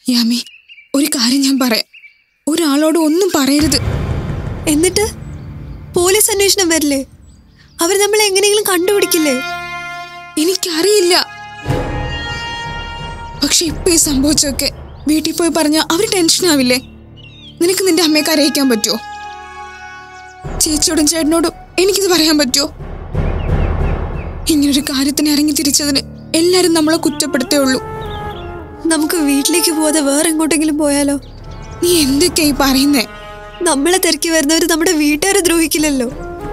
യാമി ഒരു കാര്യം ഞാൻ പറയാം ഒരാളോട് ഒന്നും പറയരുത് എന്നിട്ട് പോലീസ് അന്വേഷണം വരില്ലേ അവർ നമ്മളെ എങ്ങനെയെങ്കിലും കണ്ടുപിടിക്കില്ലേ എനിക്കറിയില്ല പക്ഷെ ഇപ്പൊ ഈ സംഭവിച്ചൊക്കെ വീട്ടിൽ പോയി പറഞ്ഞ അവർ ടെൻഷൻ ആവില്ലേ നിനക്ക് നിന്റെ അമ്മയെ കരയിക്കാൻ പറ്റുമോ ചേച്ചിയോടും ചേട്ടനോടും എനിക്കിത് പറയാൻ പറ്റുമോ ഇങ്ങനൊരു കാര്യത്തിന് ഇറങ്ങി തിരിച്ചതിന് എല്ലാരും നമ്മളെ കുറ്റപ്പെടുത്തേ ഉള്ളൂ നമുക്ക് വീട്ടിലേക്ക് പോവാതെ വേറെ എങ്ങോട്ടെങ്കിലും പോയാലോ നീ എന്തൊക്കെയാ ഈ പറയുന്നേ നമ്മളെ തിരക്കി വരുന്നവർ നമ്മുടെ വീട്ടുകാരെ ദ്രോഹിക്കില്ലല്ലോ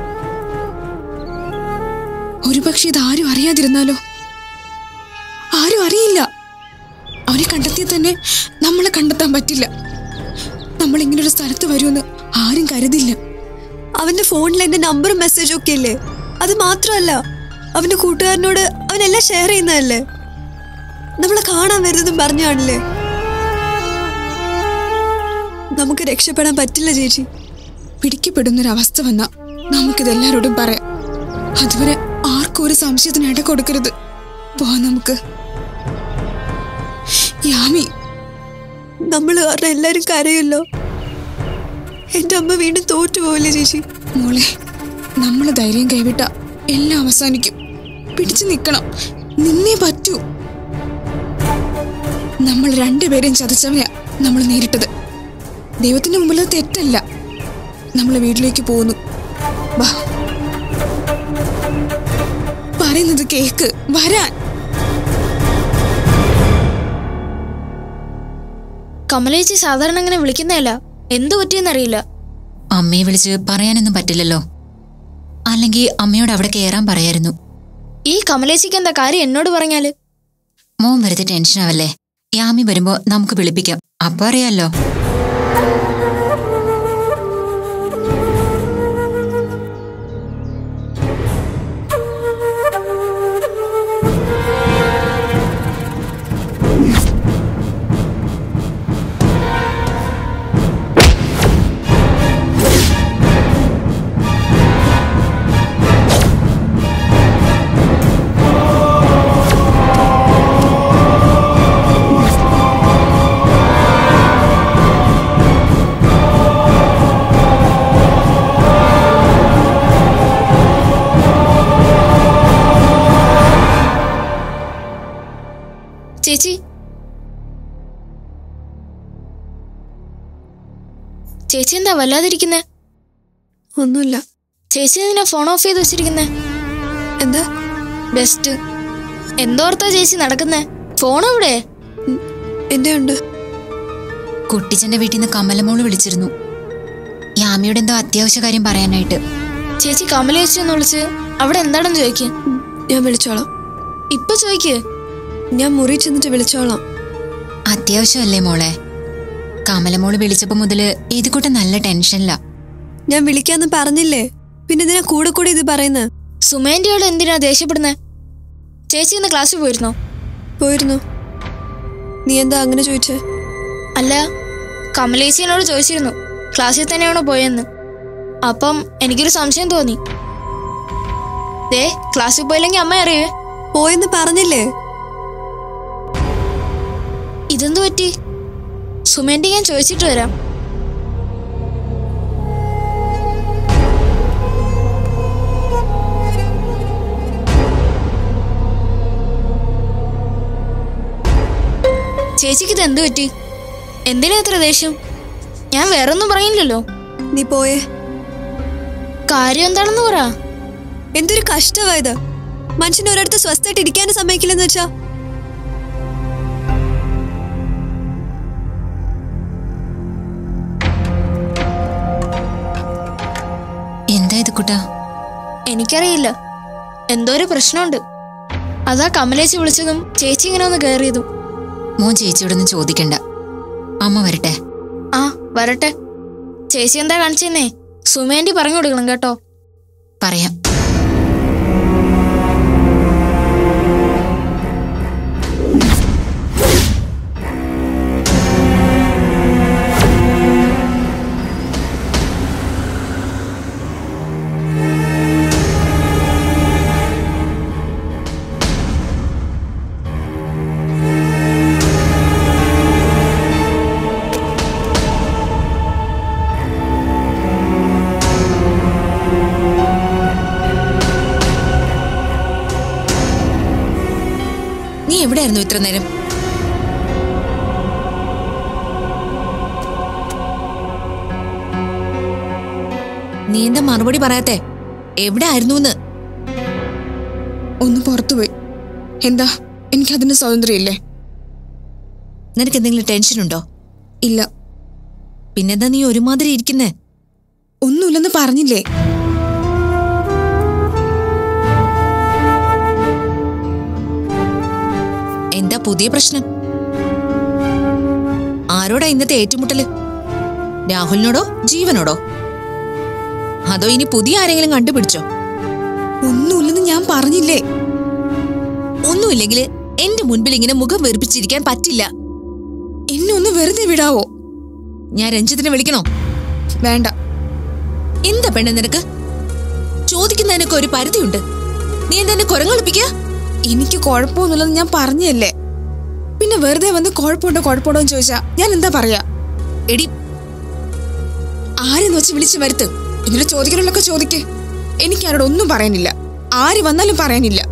ഒരുപക്ഷെ ഇതാരും അറിയാതിരുന്നാലോ ആരും അറിയില്ല അവരെ കണ്ടെത്തിയ തന്നെ നമ്മളെ കണ്ടെത്താൻ പറ്റില്ല നമ്മൾ ഇങ്ങനെ ഒരു സ്ഥലത്ത് വരുമെന്ന് ആരും കരുതില്ല അവന്റെ ഫോണിൽ എന്റെ നമ്പറും മെസ്സേജും ഒക്കെ ഇല്ലേ അത് മാത്രമല്ല അവന്റെ കൂട്ടുകാരനോട് അവനെല്ലാം ഷെയർ ചെയ്യുന്നതല്ലേ നമ്മളെ കാണാൻ വരുന്നതും പറഞ്ഞു കാണില്ലേ നമുക്ക് രക്ഷപ്പെടാൻ പറ്റില്ല ചേച്ചി പിടിക്കപ്പെടുന്നൊരവസ്ഥ വന്ന നമുക്കിതെല്ലാരോടും പറയാം അതുവരെ ആർക്കും ഒരു സംശയത്തിന് ഇട കൊടുക്കരുത് പോവാൻ നമുക്ക് യാമി നമ്മൾ കാരണം എല്ലാരും കരയല്ലോ എന്റെ അമ്മ വീണ്ടും തോറ്റുപോവില്ലേ ചേച്ചി മോളെ നമ്മൾ ധൈര്യം കൈവിട്ട എല്ലാം അവസാനിക്കും പിടിച്ചു നിൽക്കണം നിന്നേ പറ്റൂ നമ്മൾ രണ്ടുപേരെയും ചതച്ചവനെയാ നമ്മൾ നേരിട്ടത് ദൈവത്തിന്റെ മുമ്പിൽ അത് തെറ്റല്ല നമ്മൾ വീട്ടിലേക്ക് പോകുന്നു വാ പറയുന്നത് കേക്ക് വരാൻ കമലേച്ചി സാധാരണ അങ്ങനെ വിളിക്കുന്നതല്ല എന്തു പറ്റിയെന്നറിയില്ല അമ്മയെ വിളിച്ച് പറയാനൊന്നും പറ്റില്ലല്ലോ അല്ലെങ്കിൽ അമ്മയോട് അവിടെ കയറാൻ പറയായിരുന്നു ഈ കമലേച്ചിക്ക് എന്താ കാര്യം എന്നോട് പറഞ്ഞാല് മോൻ വെറുതെ ടെൻഷനാവല്ലേ യാമി വരുമ്പോ നമുക്ക് വിളിപ്പിക്കാം അപ്പൊ അറിയാലോ ചേച്ചി ചേച്ചി എന്താ വല്ലാതിരിക്കുന്നേ ഒന്നുമില്ല ചേച്ചി എന്തിനാ ഫോൺ ഓഫ് ചെയ്ത് വെച്ചിരിക്കുന്നേ എന്താ ബെസ്റ്റ് എന്തോർത്താ ചേച്ചി നടക്കുന്നേ ഫോൺ എവിടെ ഉം, എന്റെ ഉണ്ട് കുട്ടിച്ചന്റെ വീട്ടിൽ നിന്ന് കമലമോള് വിളിച്ചിരുന്നു യാമിയോട് എന്തോ അത്യാവശ്യ കാര്യം പറയാനായിട്ട് ചേച്ചി കമലേച്ചി ഒന്ന് വിളിച്ച് അവിടെ എന്താണെന്ന് ചോദിക്ക് ഉം, ഞാൻ വിളിച്ചോളാം ഇപ്പൊ ചോദിക്ക് ഞാൻ മുറി ചെന്നിട്ട് വിളിച്ചോളാം അത്യാവശ്യമല്ലേ മോളെ കമലമോള് വിളിച്ചപ്പോ മുതല് ഏതുകൂട്ട നല്ല ടെൻഷനിലാ ഞാൻ വിളിക്കാന്ന് പറഞ്ഞില്ലേ പിന്നെ ഇതിനാ കൂടെ കൂടെ ഇത് പറയുന്നത് സുമേന്റെയോട് എന്തിനാ ദേഷ്യപ്പെടുന്നേ ചേച്ചി ഇന്ന് ക്ലാസ്സിൽ പോയിരുന്നോ പോയിരുന്നു നീ എന്താ അങ്ങനെ ചോദിച്ചേ അല്ല കമലേച്ചിനോട് ചോദിച്ചിരുന്നു ക്ലാസ്സിൽ തന്നെയാണോ പോയെന്ന് അപ്പം എനിക്കൊരു സംശയം തോന്നി ദേ ക്ലാസ്സിൽ പോയില്ലെങ്കിൽ അമ്മ അറിയേ പോയെന്ന് പറഞ്ഞില്ലേ ഇതെന്തു പറ്റി സുമേന്റെ ഞാൻ ചോദിച്ചിട്ട് വരാം ചേച്ചിക്ക് ഇത് എന്തു പറ്റി എന്തിനാ ഇത്ര ദേഷ്യം ഞാൻ വേറൊന്നും പറയില്ലല്ലോ നീ പോയേ കാര്യം എന്താണെന്ന് പറ എന്തൊരു കഷ്ടമായത് മനുഷ്യന് ഒരിടത്ത് സ്വസ്ഥമായിട്ട് ഇരിക്കാനും സമ്മതിക്കില്ലെന്ന് വെച്ചാ എന്താ ഇത് കുട്ടാ എനിക്കറിയില്ല എന്തോ ഒരു പ്രശ്നമുണ്ട് അതാ കമലേച്ചി വിളിച്ചതും ചേച്ചി ഇങ്ങനെ ഒന്ന് കയറിയതും മോൻ ചേച്ചിയോടൊന്നും ചോദിക്കണ്ട അമ്മ വരട്ടെ ആ വരട്ടെ ചേച്ചി എന്താ കാണിച്ചെന്നേ സുമേന്റി പറഞ്ഞു കൊടുക്കണം കേട്ടോ പറയാം എവിടെയായിരുന്നു ഇത്ര നേരം നീ എന്താ മറുപടി പറയാത്തെ എവിടെ ആയിരുന്നു എന്ന് ഒന്ന് പുറത്തുപോയി എന്താ എനിക്കതിന് സ്വാതന്ത്ര്യമില്ലേ നിനക്ക് എന്തെങ്കിലും ടെൻഷൻ ഉണ്ടോ ഇല്ല പിന്നെന്താ നീ ഒരുമാതിരി ഇരിക്കുന്നേ ഒന്നുമില്ലെന്ന് പറഞ്ഞില്ലേ എന്താ പുതിയ പ്രശ്നം ആരോടാ ഇന്നത്തെ ഏറ്റുമുട്ടല് രാഹുലിനോടോ ജീവനോടോ അതോ ഇനി പുതിയ ആരെങ്കിലും കണ്ടുപിടിച്ചോ ഒന്നുമില്ലെന്ന് ഞാൻ പറഞ്ഞില്ലേ ഒന്നുമില്ലെങ്കിൽ എന്റെ മുൻപിൽ ഇങ്ങനെ മുഖം വെറുപ്പിച്ചിരിക്കാൻ പറ്റില്ല എന്നെ ഒന്ന് വെറുതെ വിടാവോ ഞാൻ രഞ്ജിത്തിനെ വിളിക്കണോ വേണ്ട എന്താ പെണ്ണെ നിനക്ക് ചോദിക്കുന്നതിനൊക്കെ ഒരു പരിധിയുണ്ട് നീ എന്താ എന്നെ കുരങ്ങളിപ്പിക്കുക എനിക്ക് കുഴപ്പമൊന്നുമില്ലെന്ന് ഞാൻ പറഞ്ഞല്ലേ പിന്നെ വെറുതെ വന്ന് കുഴപ്പമുണ്ടോ കുഴപ്പമുണ്ടോ എന്ന് ചോദിച്ചാ ഞാൻ എന്താ പറയാ എടി ആരെന്ന് വെച്ച് വിളിച്ചു വരുത്ത് എന്നിട്ട് ചോദിക്കണമല്ലൊക്കെ ചോദിക്ക് എനിക്ക് ആരോട് ഒന്നും പറയാനില്ല ആര് വന്നാലും പറയാനില്ല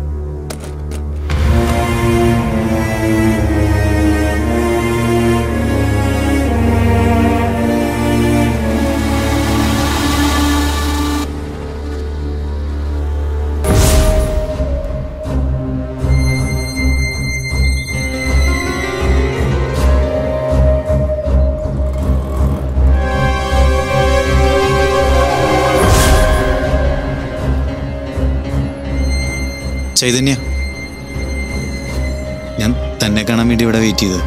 ചൈതന്യ ഞാൻ തന്നെ കാണാൻ വേണ്ടി ഇവിടെ വെയിറ്റ് ചെയ്ത്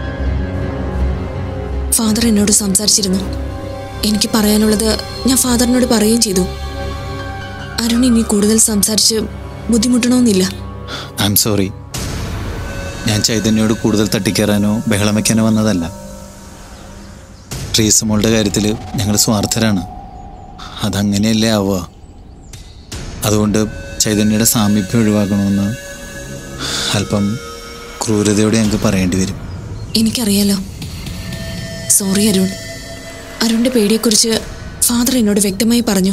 ഫാദർ എന്നോട് സംസാരിച്ചിരുന്നു എനിക്ക് പറയാനുള്ളത് ഞാൻ ഫാദറിനോട് പറയുകയും ചെയ്തു അരുൺ ഇനി കൂടുതൽ സംസാരിച്ച് ബുദ്ധിമുട്ടണമെന്നില്ല ഐ എം സോറി ഞാൻ ചൈതന്യോട് കൂടുതൽ തട്ടിക്കയറാനോ ബഹളം വയ്ക്കാനോ വന്നതല്ല ട്രീസമോളുടെ കാര്യത്തിൽ ഞങ്ങൾ സ്വാർത്ഥരാണ് അതങ്ങനെയല്ലേ ആവുക അതുകൊണ്ട് ചൈതന്യയുടെ സാമീപ്യം ഒഴിവാക്കണമെന്ന് അല്പം ക്രൂരതയോടെ ഞങ്ങൾക്ക് പറയേണ്ടി വരും എനിക്കറിയാലോ സോറി അരുൺ അരുണിന്റെ പേടിയെക്കുറിച്ച് ഫാദർ എന്നോട് വ്യക്തമായി പറഞ്ഞു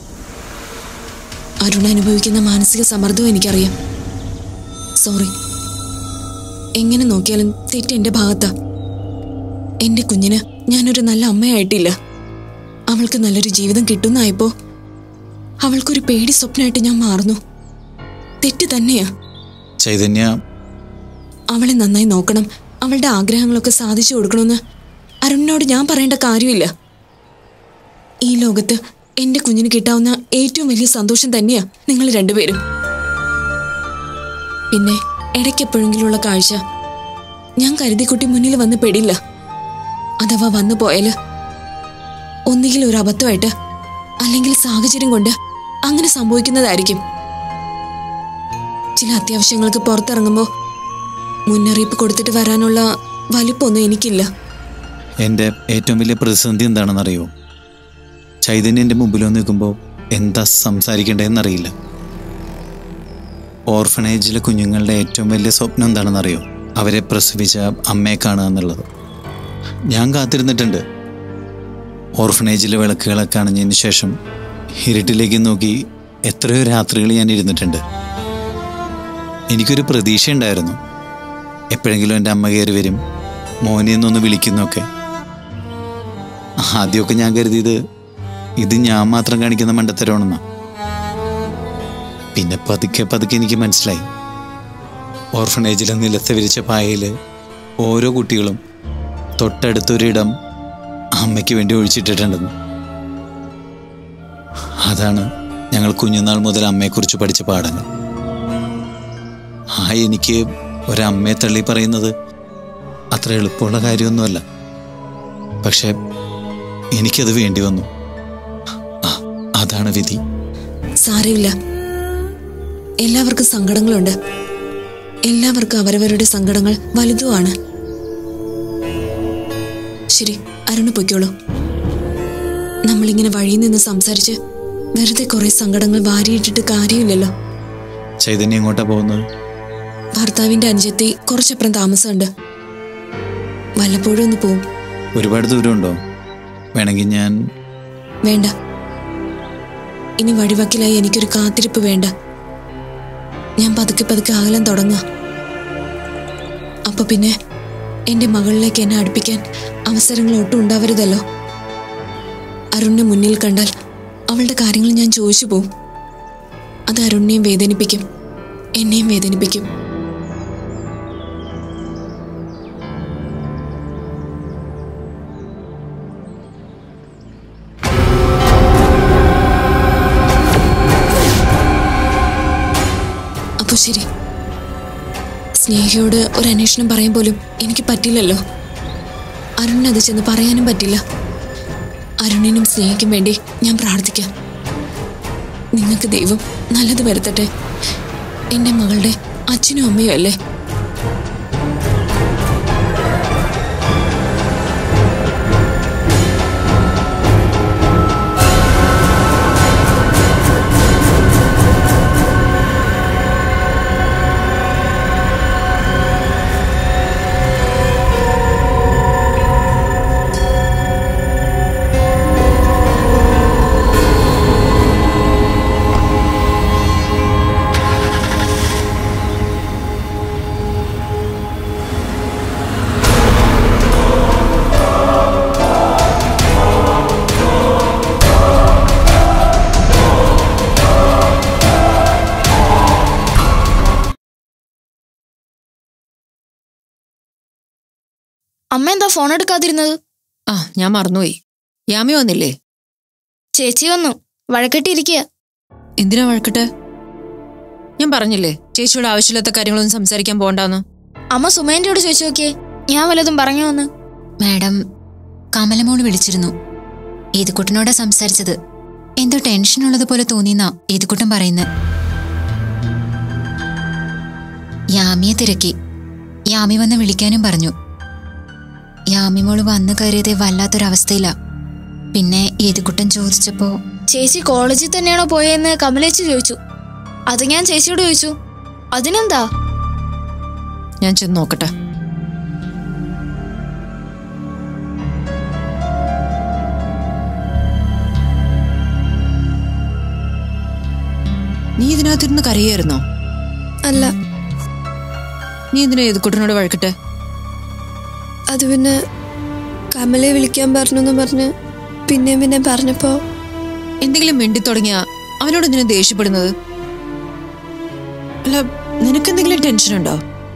അരുൺ അനുഭവിക്കുന്ന മാനസിക സമ്മർദ്ദവും എനിക്കറിയാം സോറി എങ്ങനെ നോക്കിയാലും തെറ്റ് എൻ്റെ ഭാഗത്താ എൻ്റെ കുഞ്ഞിന് ഞാനൊരു നല്ല അമ്മയായിട്ടില്ല അവൾക്ക് നല്ലൊരു ജീവിതം കിട്ടുന്നായപ്പോ അവൾക്കൊരു പേടി സ്വപ്നമായിട്ട് ഞാൻ മാറുന്നു തെറ്റ് തന്നെയാ ചൈതന്യ അവളെ നന്നായി നോക്കണം അവളുടെ ആഗ്രഹങ്ങളൊക്കെ സാധിച്ചു കൊടുക്കണമെന്ന് അരുണിനോട് ഞാൻ പറയേണ്ട കാര്യമില്ല ഈ ലോകത്ത് എന്റെ കുഞ്ഞിന് കിട്ടാവുന്ന ഏറ്റവും വലിയ സന്തോഷം തന്നെയാ നിങ്ങൾ രണ്ടുപേരും പിന്നെ ഇടയ്ക്കെപ്പോഴെങ്കിലുള്ള കാഴ്ച ഞാൻ കരുതിക്കുട്ടി മുന്നിൽ വന്ന് പെടില്ല അഥവാ വന്നു പോയാല് ഒന്നുകിൽ ഒരു അബദ്ധമായിട്ട് അല്ലെങ്കിൽ സാഹചര്യം കൊണ്ട് അങ്ങനെ സംഭവിക്കുന്നതായിരിക്കും ചില അത്യാവശ്യങ്ങൾക്ക് പുറത്തിറങ്ങുമ്പോൾ മുന്നറിയിപ്പ് കൊടുത്തിട്ട് വരാനുള്ള വലിപ്പമൊന്നും എനിക്കില്ല എൻ്റെ ഏറ്റവും വലിയ പ്രതിസന്ധി എന്താണെന്നറിയോ ചൈതന്യ എൻ്റെ മുമ്പിൽ വന്ന് നിൽക്കുമ്പോൾ എന്താ സംസാരിക്കേണ്ടതെന്നറിയില്ല ഓർഫനേജിലെ കുഞ്ഞുങ്ങളുടെ ഏറ്റവും വലിയ സ്വപ്നം എന്താണെന്നറിയോ അവരെ പ്രസവിച്ച അമ്മയെ കാണുക എന്നുള്ളത് ഞാൻ കാത്തിരുന്നിട്ടുണ്ട് ഓർഫനേജിലെ വിളക്കുകളൊക്കെ അണഞ്ഞതിന് ശേഷം ഇരുട്ടിലേക്ക് നോക്കി എത്രയോ രാത്രികൾ ഞാൻ ഇരുന്നിട്ടുണ്ട് എനിക്കൊരു പ്രതീക്ഷയുണ്ടായിരുന്നു എപ്പോഴെങ്കിലും എൻ്റെ അമ്മ കയറി വരും മോനെ എന്നൊന്ന് വിളിക്കുന്നൊക്കെ ആദ്യമൊക്കെ ഞാൻ കരുതിയത് ഇത് ഞാൻ മാത്രം കാണിക്കുന്ന മണ്ടത്തരമാണെന്നാ പിന്നെ പതുക്കെ പതുക്കെ എനിക്ക് മനസ്സിലായി ഓർഫനേജിലെ നിലത്ത് വിരിച്ച പായയിൽ ഓരോ കുട്ടികളും തൊട്ടടുത്തൊരിടം അമ്മയ്ക്ക് വേണ്ടി ഒഴിച്ചിട്ടിട്ടുണ്ടെന്ന് അതാണ് ഞങ്ങൾ കുഞ്ഞുനാൾ മുതൽ അമ്മയെക്കുറിച്ച് പഠിച്ച പാഠങ്ങൾ ആ എനിക്ക് ഒരമ്മയെ തള്ളി പറയുന്നത് അത്ര എളുപ്പമുള്ള കാര്യമൊന്നുമല്ല പക്ഷെ എനിക്കത് വേണ്ടി വന്നു ആ, അതാണ് വിധി സാരമില്ല എല്ലാവർക്കും സങ്കടങ്ങളുണ്ട് എല്ലാവർക്കും അവരവരുടെ സങ്കടങ്ങൾ വലുതുമാണ് ശരി അരുണ് പൊയ്ക്കോളൂ നമ്മളിങ്ങനെ വഴിയിൽ നിന്ന് സംസാരിച്ച് വെറുതെ കുറെ സങ്കടങ്ങൾ വാരിയിട്ടിട്ട് കാര്യമില്ലല്ലോ ചൈതന്യം എങ്ങോട്ടാ പോകുന്നത് ഭർത്താവിന്റെ അനുജത്തി കുറച്ചപ്പുറം താമസമുണ്ട് വല്ലപ്പോഴും ഒന്ന് പോവും ഒരുപാട് ദൂരമുണ്ടോ വേണമെങ്കിൽ ഞാൻ വേണ്ട ഇനി വഴിവക്കിലായി എനിക്കൊരു കാത്തിരിപ്പ് വേണ്ട ഞാൻ പതുക്കെ പതുക്കെ അകലം തുടങ്ങാം അപ്പൊ പിന്നെ എന്റെ മകളിലേക്ക് എന്നെ അടുപ്പിക്കാൻ അവസരങ്ങൾ ഒട്ടും ഉണ്ടാവരുതല്ലോ അരുണിനെ മുന്നിൽ കണ്ടാൽ അവളുടെ കാര്യങ്ങൾ ഞാൻ ചോദിച്ചു പോവും അത് അരുണിനെയും വേദനിപ്പിക്കും എന്നെയും വേദനിപ്പിക്കും അപ്പൊ ശരി സ്നേഹയോട് ഒരു അന്വേഷണം പറയാൻ പോലും എനിക്ക് പറ്റില്ലല്ലോ അരുണിന് അത് ചെന്ന് പറയാനും പറ്റില്ല അരുണിനും സ്നേഹിക്കും വേണ്ടി ഞാൻ പ്രാർത്ഥിക്കാം നിങ്ങൾക്ക് ദൈവം നല്ലത് വരുത്തട്ടെ എൻ്റെ മകളുടെ അച്ഛനും അമ്മയും അല്ലേ അമ്മ എന്താ ഫോൺ എടുക്കാതിരുന്നത് ആ ഞാൻ മറന്നുപോയി യാമി വന്നില്ലേ ചേച്ചി വന്നു വഴക്കെട്ടിരിക്കുക എന്തിനാ വഴക്കട്ടെ ഞാൻ പറഞ്ഞില്ലേ ചേച്ചിയോട് ആവശ്യമില്ലാത്ത കാര്യങ്ങളൊന്നും സംസാരിക്കാൻ പോകണ്ടെന്ന് അമ്മ സുമേന്റെയോട് ചോദിച്ചു നോക്കിയേ ഞാൻ വല്ലതും പറഞ്ഞു വന്ന് മാഡം കമലമോള് വിളിച്ചിരുന്നു ഏതുക്കുട്ടനോടാ സംസാരിച്ചത് എന്തോ ടെൻഷൻ ഉള്ളതുപോലെ തോന്നിയെന്നാ ഏതുക്കുട്ടൻ പറയുന്നത് യാമിയെ തിരക്കി യാമി വന്ന് വിളിക്കാനും പറഞ്ഞു യാമി മോള് വന്നു കയറിയതേ വല്ലാത്തൊരവസ്ഥയിലാ പിന്നെ ഏതുക്കുട്ടൻ ചോദിച്ചപ്പോ ചേച്ചി കോളേജിൽ തന്നെയാണോ പോയെന്ന് കമലേച്ചി ചോദിച്ചു അത് ഞാൻ ചേച്ചിയോട് ചോദിച്ചു അതിനെന്താ ഞാൻ ചെന്ന് നോക്കട്ടെ നീ ഇതിനകത്തിരുന്ന് കരയായിരുന്നോ അല്ല നീ എന്തിനാ ഏതുക്കുട്ടനോട് വഴക്കട്ടെ അത് പിന്നെ കമലെ വിളിക്കാൻ പറഞ്ഞു എന്ന് പറഞ്ഞ് പിന്നെയും പിന്നെ പറഞ്ഞപ്പോ എന്തെങ്കിലും മിണ്ടി തുടങ്ങിയ അവനോട് എന്തിനാ ദേഷ്യപ്പെടുന്നത് അല്ല നിനക്കെന്തെങ്കിലും ടെൻഷൻ ഉണ്ടോ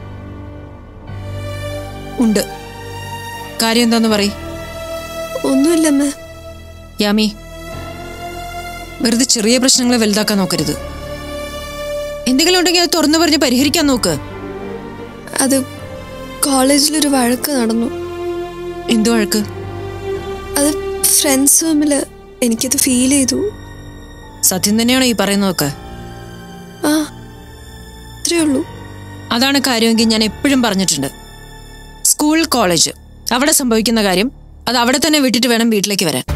ഉണ്ട് കാര്യം എന്താന്ന് പറ ഒന്നുമില്ലമ്മ യാമി വെറുതെ ചെറിയ പ്രശ്നങ്ങളെ വലുതാക്കാൻ നോക്കരുത് എന്തെങ്കിലും ഉണ്ടെങ്കിൽ അത് തുറന്നു പറഞ്ഞ് പരിഹരിക്കാൻ നോക്ക് അത് കോളേജിലൊരു വഴക്ക് നടന്നു എന്തു വഴക്ക് അത് ഫ്രണ്ട്സ് തമ്മിൽ എനിക്കത് ഫീൽ ചെയ്തു സത്യം തന്നെയാണോ ഈ പറയുന്നതൊക്കെ ആ അത്രേ ഉള്ളൂ അതാണ് കാര്യമെങ്കിൽ ഞാൻ എപ്പോഴും പറഞ്ഞിട്ടുണ്ട് സ്കൂൾ കോളേജ് അവിടെ സംഭവിക്കുന്ന കാര്യം അത് അവിടെ തന്നെ വിട്ടിട്ട് വേണം വീട്ടിലേക്ക് വരാൻ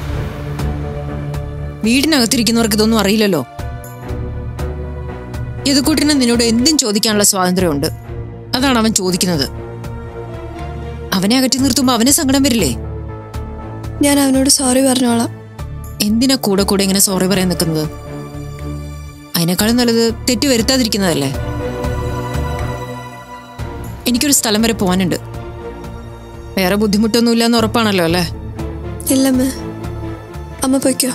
വീടിനകത്തിരിക്കുന്നവർക്ക് ഇതൊന്നും അറിയില്ലല്ലോ യദുക്കൂട്ടിന് നിന്നോട് എന്തും ചോദിക്കാനുള്ള സ്വാതന്ത്ര്യമുണ്ട് അതാണ് അവൻ ചോദിക്കുന്നത് അവനെ അകറ്റി നിർത്തുമ്പോൾ അവന് സങ്കടം വരില്ലേ ഞാൻ അവനോട് സോറി പറഞ്ഞോളാം എന്തിനാ കൂടെ കൂടെ ഇങ്ങനെ സോറി പറയാൻ നിൽക്കുന്നത് അതിനേക്കാളും നല്ലത് തെറ്റ് വരുത്താതിരിക്കുന്നതല്ലേ എനിക്കൊരു സ്ഥലം വരെ പോകാനുണ്ട് വേറെ ബുദ്ധിമുട്ടൊന്നുമില്ല എന്ന് ഉറപ്പാണല്ലോ അല്ലേ ഇല്ലമ്മ അമ്മ പൊയ്ക്കോ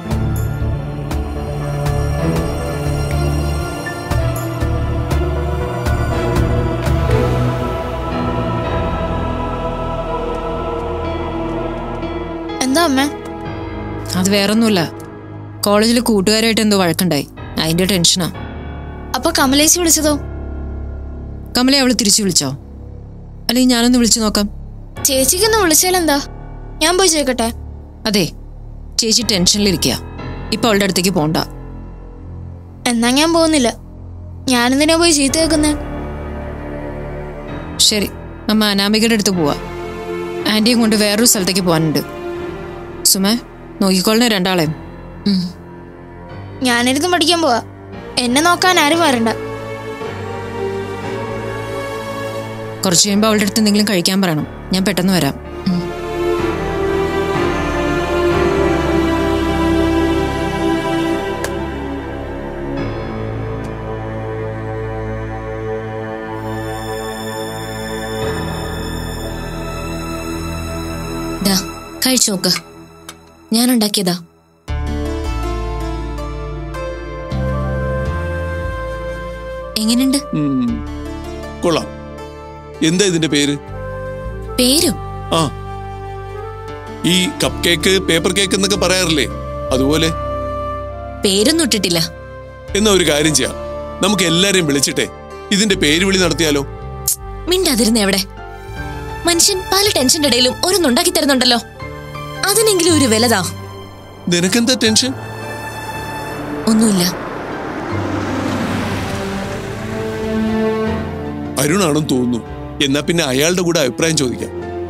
എന്താ അമ്മ അത് വേറൊന്നുമില്ല കോളേജിൽ കൂട്ടുകാരായിട്ട് എന്തോ വഴക്കുണ്ടായി അതിന്റെ ടെൻഷനാ അപ്പൊ കമലേച്ചി വിളിച്ചതോ കമലെ അവള് തിരിച്ചു വിളിച്ചോ അല്ലെങ്കിൽ ഞാനൊന്ന് വിളിച്ചു നോക്കാം ചേച്ചിക്കൊന്ന് വിളിച്ചാലെന്താ ഞാൻ പോയി ചോദിക്കട്ടെ അതെ ചേച്ചി ടെൻഷനിലിരിക്കുക ഇപ്പൊ അവളുടെ അടുത്തേക്ക് പോണ്ട എന്നാ ഞാൻ പോകുന്നില്ല ഞാനെന്തിനാ പോയി ചീത്ത കേൾക്കുന്നേ ശരി അമ്മ അനാമികയുടെ അടുത്ത് പോവാ ആന്റിയും കൊണ്ട് വേറൊരു സ്ഥലത്തേക്ക് പോകാനുണ്ട് സുമേ നോക്കിക്കോളണേ രണ്ടാളെയും ഉം. ഞാനിരുന്ന് പഠിക്കാൻ പോവാ എന്നെ നോക്കാൻ ആരും വരണ്ട കുറച്ച് കഴിയുമ്പോൾ അവളുടെ അടുത്ത് എന്തെങ്കിലും കഴിക്കാൻ പറയണം ഞാൻ പെട്ടെന്ന് വരാം ഉം. കഴിച്ചു നോക്ക് ഞാൻ ഉണ്ടാക്കിയതാ എങ്ങനെയുണ്ട് ഉം. കൊള്ളാം എന്താ ഇതിന്റെ പേര് പേരോ ആ ഈ കപ്പ് കേക്ക് പേപ്പർ കേക്ക് എന്നൊക്കെ പറയാറില്ലേ അതുപോലെ പേരൊന്നും ഇട്ടിട്ടില്ല എന്നാ ഒരു കാര്യം ചെയ്യാം നമുക്ക് എല്ലാരെയും വിളിച്ചിട്ടെ ഇതിന്റെ പേര് വിളി നടത്തിയാലോ മിണ്ടാതിരുന്ന എവിടെ മനുഷ്യൻ പല ടെൻഷന്റെ ഇടയിലും ഓരോന്നുണ്ടാക്കി തരുന്നുണ്ടല്ലോ അതിനെങ്കിലും ഒരു വിലതാ നിനക്കെന്താ ടെൻഷൻ ഒന്നുമില്ല അരുണാണെന്ന് തോന്നുന്നു എന്നാ പിന്നെ അയാളുടെ കൂടെ അഭിപ്രായം ചോദിക്കാം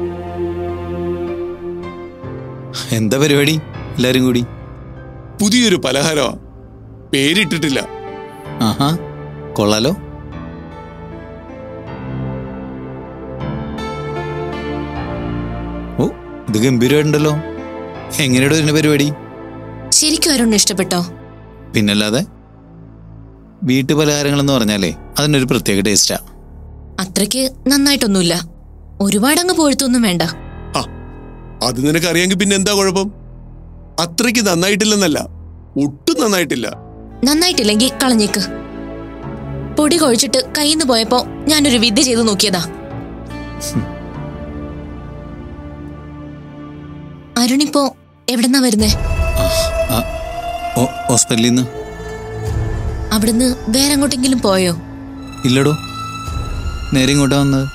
എന്താ പരിപാടി എല്ലാരും കൂടി പുതിയൊരു പലഹാരമാ പേരിട്ടിട്ടില്ല ആഹാ കൊള്ളാലോ ഓ ഇത് ഗംഭീരമായിട്ടുണ്ടല്ലോ എങ്ങനെയാടോ ഇതിന്റെ പരിപാടി ശരിക്കും ആരോണ്ട് ഇഷ്ടപ്പെട്ടോ പിന്നല്ലാതെ വീട്ടു പലഹാരങ്ങളെന്ന് പറഞ്ഞാലേ അതിനൊരു പ്രത്യേക ടേസ്റ്റാ അത്രയ്ക്ക് നന്നായിട്ടൊന്നുമില്ല ഒരുപാടങ്ങ് പൊഴുത്തൊന്നും വേണ്ട ആ അത് നിനക്കറിയാമെങ്കിൽ പിന്നെ എന്താ കുഴപ്പം അത്രയ്ക്ക് നന്നായിട്ടില്ലെന്നല്ല ഒട്ടും നന്നായിട്ടില്ല നന്നായിട്ടില്ലെങ്കിൽ കളഞ്ഞേക്ക് പൊടി കൊഴിച്ചിട്ട് കയ്യിന്ന് പോയപ്പോ ഞാനൊരു വിദ്യ ചെയ്ത് നോക്കിയതാ അരുണിപ്പോ എവിടെന്നാ വരുന്നേ ആ, ഓ ഹോസ്പിറ്റലിൽ നിന്ന് അവിടുന്ന് വേറെ എങ്ങോട്ടെങ്കിലും പോയോ ഇല്ലടോ നേരെ ഇങ്ങോട്ടാ വന്നത്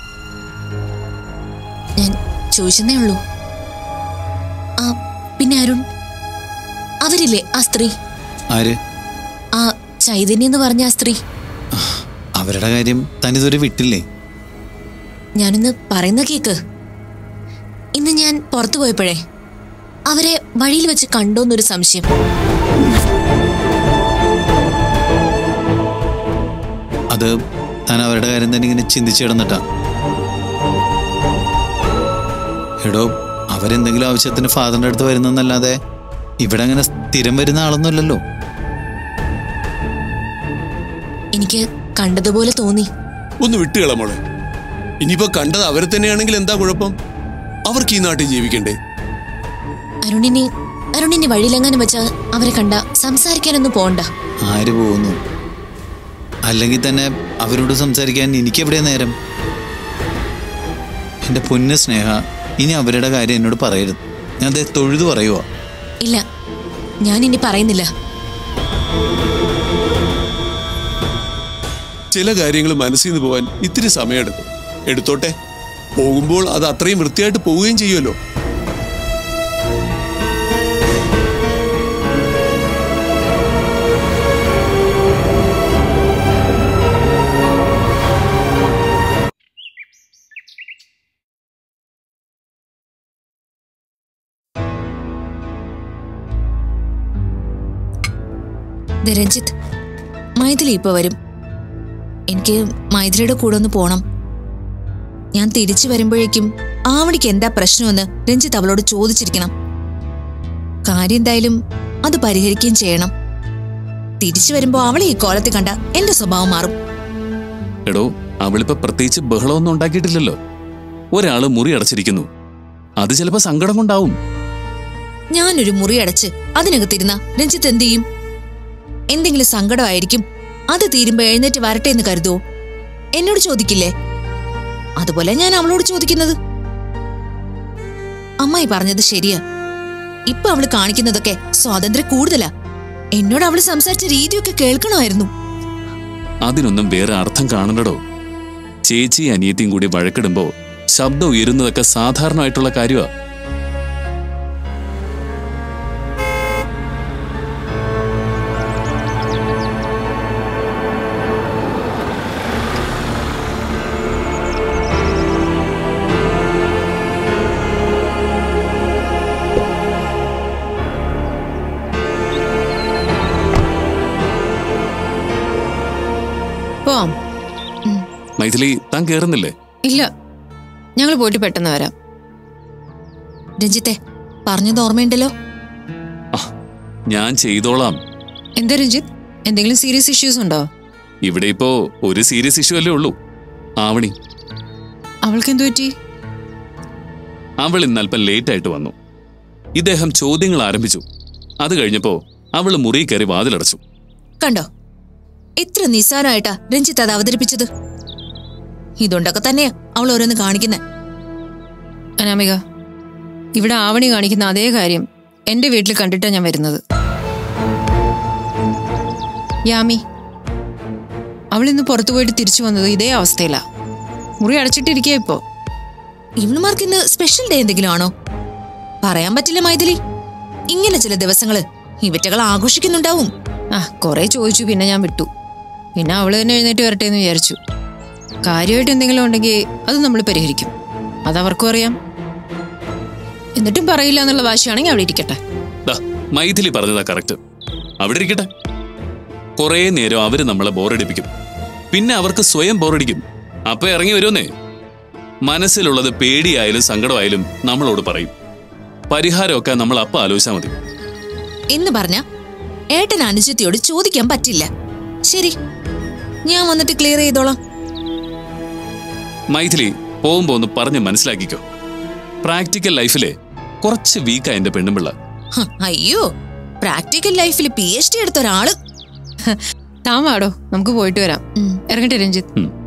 ഞാൻ ചോദിച്ചെന്നേ ഉള്ളൂ ആ പിന്നെ അരുൺ അവരില്ലേ ആ സ്ത്രീ ആര് ആ ചൈതന്യ എന്ന് പറഞ്ഞ ആ സ്ത്രീ അവരുടെ കാര്യം തനിതുവരെ വിട്ടില്ലേ ഞാനിന്ന് പറയുന്ന കേക്ക് ഇന്ന് ഞാൻ പുറത്തു പോയപ്പോഴേ അവരെ വഴിയിൽ വെച്ച് കണ്ടോന്നൊരു സംശയം അത് താൻ അവരുടെ കാര്യം തന്നെ ഇങ്ങനെ ചിന്തിച്ചു കിടന്നിട്ടാ എടോ അവരെന്തെങ്കിലും ആവശ്യത്തിന് ഫാദറിന്റെ അടുത്ത് വരുന്നെന്നല്ലാതെ ഇവിടെ അങ്ങനെ സ്ഥിരം വരുന്ന ആളൊന്നുമല്ലല്ലോ എനിക്ക് കണ്ടതുപോലെ തോന്നി ഒന്ന് വിട്ടുകള മോളെ ഇനിയിപ്പോ കണ്ടത് അവരെ തന്നെയാണെങ്കിൽ എന്താ കുഴപ്പം അവർക്ക് ഈ നാട്ടിൽ ജീവിക്കണ്ടേ അരുണിനി അരുണിനി വഴിയിലെങ്ങാനും വെച്ച് അവരെ കണ്ട സംസാരിക്കാനൊന്നും പോണ്ട ആര് പോകുന്നു അല്ലെങ്കിൽ തന്നെ അവരോട് സംസാരിക്കാൻ എനിക്കെവിടെയാ നേരം എന്റെ പൊന്ന് സ്നേഹ ഇനി അവരുടെ കാര്യം എന്നോട് പറയരുത് ഞാൻ ദേ തൊഴുതു പറയുവാ ഇല്ല ഞാൻ ഇനി പറയുന്നില്ല ചില കാര്യങ്ങൾ മനസ്സിൽ നിന്ന് പോകാൻ ഇത്തിരി സമയമെടുക്കും എടുത്തോട്ടെ പോകുമ്പോൾ അത് അത്രയും വൃത്തിയായിട്ട് പോവുകയും ചെയ്യുമല്ലോ ദേ രഞ്ജിത്ത് മൈഥിലി ഇപ്പൊ വരും എനിക്ക് മൈഥിലിയുടെ കൂടെ ഒന്ന് പോണം ഞാൻ തിരിച്ചു വരുമ്പോഴേക്കും ആവണിക്ക് എന്താ പ്രശ്നമെന്ന് രഞ്ജിത്ത് അവളോട് ചോദിച്ചിരിക്കണം കാര്യം എന്തായാലും അത് പരിഹരിക്കുകയും ചെയ്യണം തിരിച്ചു വരുമ്പോ അവളെ ഈ കോലത്തിൽ കണ്ട എന്റെ സ്വഭാവം മാറും എടോ അവളിപ്പോ പ്രത്യേകിച്ച് ബഹളമൊന്നും ഉണ്ടാക്കിയിട്ടില്ലല്ലോ ഒരാള് മുറി അടച്ചിരിക്കുന്നു അത് ചിലപ്പോ സങ്കടം കൊണ്ടാവും ഞാനൊരു മുറി അടച്ച് അതിനകത്തിരുന്ന രഞ്ജിത്ത് എന്ത് ചെയ്യും എന്തെങ്കിലും സങ്കടമായിരിക്കും അത് തീരുമ്പോ എഴുന്നേറ്റ് വരട്ടെ എന്ന് കരുതുവോ എന്നോട് ചോദിക്കില്ലേ അതുപോലെ ഞാൻ അവളോട് ചോദിക്കുന്നത് അമ്മായി പറഞ്ഞത് ശരിയാ ഇപ്പൊ അവള് കാണിക്കുന്നതൊക്കെ സ്വാതന്ത്ര്യം കൂടുതലാ എന്നോട് അവള് സംസാരിച്ച രീതിയൊക്കെ കേൾക്കണമായിരുന്നു അതിനൊന്നും വേറെ അർത്ഥം കാണണ്ടടോ ചേച്ചി അനിയത്തിയും കൂടി വഴക്കിടുമ്പോ ശബ്ദം ഉയരുന്നതൊക്കെ സാധാരണമായിട്ടുള്ള കാര്യമാ പോവാം മൈഥിലി താൻ കേറുന്നില്ലേ ഇല്ല ഞങ്ങൾ പോയിട്ട് പെട്ടെന്ന് വരാം രഞ്ജിത്തെ പറഞ്ഞത് ഓർമ്മയുണ്ടല്ലോ ഞാൻ ചെയ്തോളാം എന്താ രഞ്ജിത്ത് എന്തെങ്കിലും സീരിയസ് ഇഷ്യൂസ് ഉണ്ടോ ഇവിടെ ഇപ്പോ ഒരു സീരിയസ് ഇഷ്യൂ അല്ലേ ഉള്ളൂ ആവണി അവൾക്ക് എന്തു പറ്റി അവൾ ഇന്ന് അല്പം ലേറ്റ് ആയിട്ട് വന്നു ഇദ്ദേഹം ചോദ്യങ്ങൾ ആരംഭിച്ചു അത് കഴിഞ്ഞപ്പോ അവള് മുറി കയറി വാതിലടച്ചു കണ്ടോ എത്ര നിസ്സാരമായിട്ടാ രഞ്ജിത്ത് അത് അവതരിപ്പിച്ചത് ഇതുകൊണ്ടൊക്കെ തന്നെയാ അവൾ ഓരോന്ന് കാണിക്കുന്നത് അനാമിക ഇവിടെ ആവണി കാണിക്കുന്ന അതേ കാര്യം എന്റെ വീട്ടിൽ കണ്ടിട്ടാണ് ഞാൻ വരുന്നത് യാമി അവൾ ഇന്ന് പുറത്തു പോയിട്ട് തിരിച്ചു വന്നത് ഇതേ അവസ്ഥയിലാ മുറി അടച്ചിട്ടിരിക്കുക ഇപ്പോ ഇവളുമാർക്ക് ഇന്ന് സ്പെഷ്യൽ ഡേ എന്തെങ്കിലും ആണോ പറയാൻ പറ്റില്ല മൈഥിലി ഇങ്ങനെ ചില ദിവസങ്ങള് ഇവറ്റകൾ ആഘോഷിക്കുന്നുണ്ടാവും ആ കുറെ ചോദിച്ചു പിന്നെ ഞാൻ വിട്ടു പിന്നെ അവള് തന്നെ എഴുന്നേറ്റ് വരട്ടെ എന്ന് വിചാരിച്ചു കാര്യമായിട്ട് എന്തെങ്കിലും ഉണ്ടെങ്കിൽ അത് നമ്മൾ പരിഹരിക്കും അതവർക്കും അറിയാം എന്നിട്ടും പറയില്ല എന്നുള്ള വാശിയാണെങ്കിൽ അവിടെ ഇരിക്കട്ടെ ദാ മൈഥിലി പറഞ്ഞതാ കറക്റ്റ് അവിടെ ഇരിക്കട്ടെ കുറേ നേരം അവര് നമ്മളെ ബോറടിപ്പിക്കും പിന്നെ അവർക്ക് സ്വയം ബോറടിക്കും അപ്പൊ ഇറങ്ങി വരുമെന്നേ മനസ്സിലുള്ളത് പേടിയായാലും സങ്കടമായാലും നമ്മളോട് പറയും പരിഹാരമൊക്കെ നമ്മൾ അപ്പം ആലോചിച്ചാൽ മതി എന്ന് പറഞ്ഞ ഏട്ടൻ അനുജത്തിയോട് ചോദിക്കാൻ പറ്റില്ല ശരി ഞാൻ വന്നിട്ട് ക്ലിയർ ചെയ്തോളാം മൈഥിലി പോകുമ്പോ ഒന്ന് പറഞ്ഞ് മനസ്സിലാക്കിക്കോ പ്രാക്ടിക്കൽ ലൈഫിലെ കുറച്ച് വീക്കാ എന്റെ പെണ്ണുമ്പിള്ള ഹ, അയ്യോ പ്രാക്ടിക്കൽ ലൈഫിൽ പി എച്ച് ഡി എടുത്ത ഒരാള് താൻ വാടോ നമുക്ക് പോയിട്ട് വരാം ഉം. ഇറങ്ങട്ടെ രഞ്ജിത്ത് ഉം.